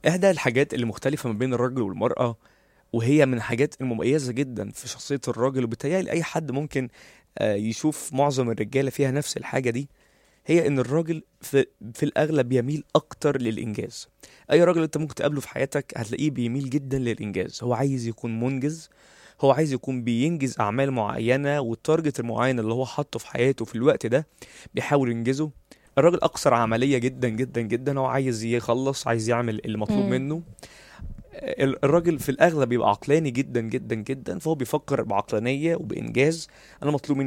إحدى الحاجات اللي مختلفة ما بين الراجل والمرأة وهي من الحاجات المميزة جدا في شخصية الراجل وبالتالي أي حد ممكن آه، يشوف معظم الرجالة فيها نفس الحاجة دي هي إن الراجل في, في الأغلب يميل أكتر للإنجاز أي راجل أنت ممكن تقابله في حياتك هتلاقيه بيميل جدا للإنجاز هو عايز يكون منجز هو عايز يكون بينجز أعمال معينة والتارجت المعين اللي هو حاطه في حياته في الوقت ده بيحاول ينجزه الراجل أكثر عملية جدا جدا جدا هو عايز يخلص عايز يعمل اللي مطلوب مم. منه ال- الراجل في الاغلب بيبقى عقلاني جدا جدا جدا فهو بيفكر بعقلانيه وبانجاز انا مطلوب مني